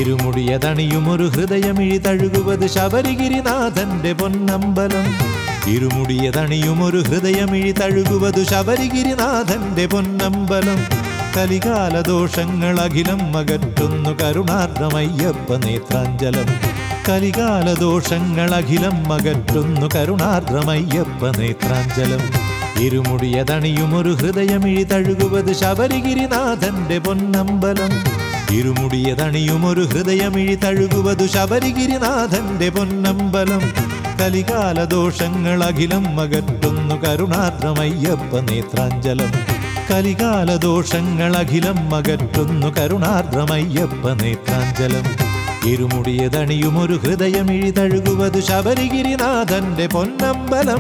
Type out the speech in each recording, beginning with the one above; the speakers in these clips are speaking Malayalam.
ഇരുമുടിയതണിയുമൊരു ഹൃദയമിഴി തഴുകുവത് ശബരിഗിരിനാഥന്റെ പൊന്നമ്പലം ഇരുമുടിയതണിയുമൊരു ഹൃദയമിഴി തഴുകുവതു ശബരിഗിരിനാഥന്റെ പൊന്നമ്പലം കലികാല ദോഷങ്ങൾ അഖിലം അകറ്റുന്നു കരുണാർദ്രമയ്യപ്പ നേത്രാഞ്ജലം കലികാല ദോഷങ്ങൾ അഖിലം അകറ്റുന്നു കരുണാർദ്രമയ്യപ്പ നേത്രാഞ്ജലം ഇരുമുടിയതണിയുമൊരു ഹൃദയമിഴി തഴുകുവത് ശബരിഗിരിനാഥന്റെ പൊന്നമ്പലം ഇരുമുടിയതണിയുമൊരു ഹൃദയമിഴി തഴുകുവതു ശബരിഗിരിനാഥന്റെ പൊന്നമ്പലം കലികാല ദോഷങ്ങൾ അഖിലം അകറ്റുന്നു കരുണാർദ്രമയ്യപ്പ നേത്രാഞ്ജലം കലികാല ദോഷങ്ങൾ അഖിലം അകറ്റുന്നു കരുണാർദ്രമയ്യപ്പ നേത്രാഞ്ജലം ഇരുമുടിയതണിയുമൊരു ഹൃദയമിഴി തഴുകുവതു ശബരിഗിരിനാഥന്റെ പൊന്നമ്പലം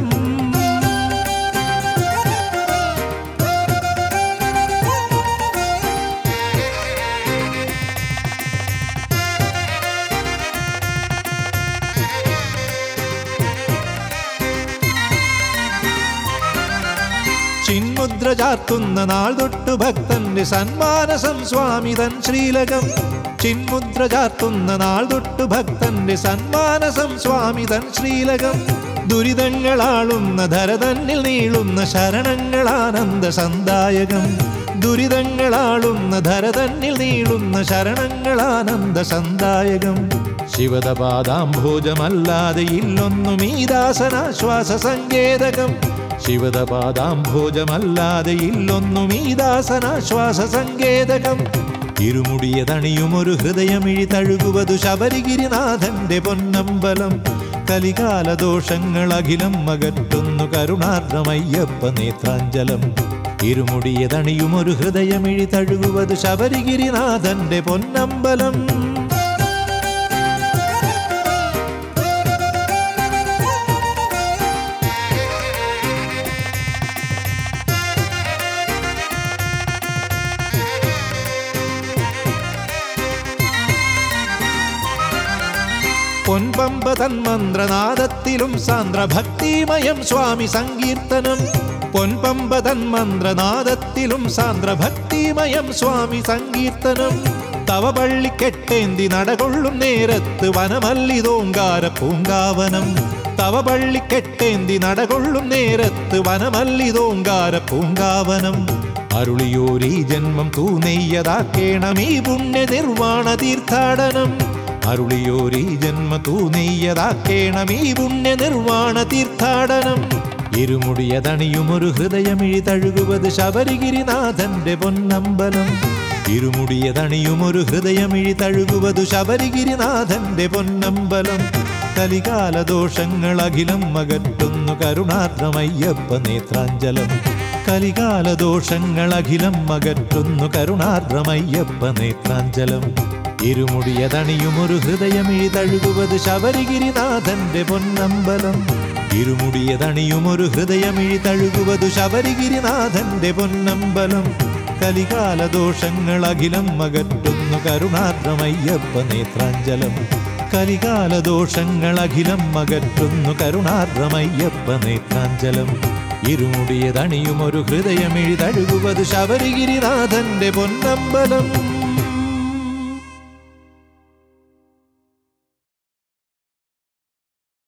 ചിന്മുദ്ര ചാർത്തുന്ന നാൾ തൊട്ടു ഭക്തന്റെ സന്മാനസം സ്വാമിതൻ ശ്രീലകം ചിന്മുദ്ര ചാർത്തുന്ന നാൾ തൊട്ടു ഭക്തന്റെ സന്മാനസം സ്വാമിതൻ ശ്രീലകം ദുരിതങ്ങളാളുന്ന ധരതന്നിൽ നീളുന്ന ശരണങ്ങളാനന്ദ സന്ദായകം ദുരിതങ്ങളാളുന്ന ധരതന്നിൽ നീളുന്ന ശരണങ്ങളാനന്ദ സന്ദായകം ശിവതപാദാംഭോജമല്ലാതെ ഇല്ലൊന്നും ഈ ദാസനാശ്വാസ സങ്കേതകം ശിവതപാദാംഭോജമല്ലാതെ ഇല്ലൊന്നും ഈ ദാസനാശ്വാസ സങ്കേതകം ഇരുമുടിയതണിയുമൊരു ഹൃദയമിഴി തഴുകുവതു ശബരിഗിരിനാഥന്റെ പൊന്നമ്പലം കലികാല ദോഷങ്ങൾ അഖിലം അകറ്റുന്നു കരുണാർദ്രമയ്യപ്പ നേത്രാഞ്ജലം ഇരുമുടിയതണിയുമൊരു ഹൃദയമിഴി തഴുകുവതു ശബരിഗിരിനാഥന്റെ പൊന്നമ്പലം പൊൻപമ്പ തന്മന്ത്രനാദത്തിലും സാന്ദ്രഭക്തിമയം സ്വാമി സങ്കീർത്തനം പൊൻപമ്പ തന്മന്ത്രനാദത്തിലും സാന്ദ്രഭക്തിമയം സ്വാമി സങ്കീർത്തനം തവ പള്ളിക്കെട്ടേന്തി നടകൊള്ളും നേരത്ത് വനമല്ലിതോങ്കാര പൂങ്കാവനം തവ പള്ളിക്കെട്ടേന്തി നടകൊള്ളും നേരത്ത് വനമല്ലിതോങ്കാര പൂങ്കാവനം അരുളിയോരീ ജന്മം തൂനെയ്യതാക്കേണം ഈ പുണ്യ നിർവാണ തീർത്ഥാടനം അരുളിയോരീ ജന്മ തൂനെയ്യതാക്കേണം ഈ പുണ്യ നിർവാണ തീർത്ഥാടനം ഇരുമുടിയതണിയുമൊരു ഹൃദയമിഴി തഴുകുവത് ശബരിഗിരിനാഥന്റെ പൊന്നമ്പലം ഇരുമുടിയതണിയുമൊരു ഹൃദയമിഴി തഴുകുവതു ശബരിഗിരിനാഥന്റെ പൊന്നമ്പലം കലികാല ദോഷങ്ങൾ അഖിലം അകറ്റുന്നു കരുണാർദ്രമയ്യപ്പ നേത്രാഞ്ജലം കലികാല ദോഷങ്ങൾ അഖിലം അകറ്റുന്നു കരുണാർദ്രമയ്യപ്പ നേത്രാഞ്ജലം ഇരുമുടിയതണിയുമൊരു ഹൃദയമിഴി തഴുകുവത് ശബരിഗിരിനാഥന്റെ പൊന്നമ്പലം ഇരുമുടിയതണിയുമൊരു ഹൃദയമിഴി തഴുകുവതു ശബരിഗിരിനാഥന്റെ പൊന്നമ്പലം കലികാല ദോഷങ്ങൾ അഖിലം അകറ്റുന്നു കരുണാർദ്രമയ്യപ്പ നേത്രാഞ്ജലം കലികാല ദോഷങ്ങൾ അഖിലം അകറ്റുന്നു കരുണാർദ്രമയ്യപ്പ നേത്രാഞ്ജലം ഇരുമുടിയതണിയുമൊരു ഹൃദയമിഴി തഴുകുവത് ശബരിഗിരിനാഥന്റെ പൊന്നമ്പലം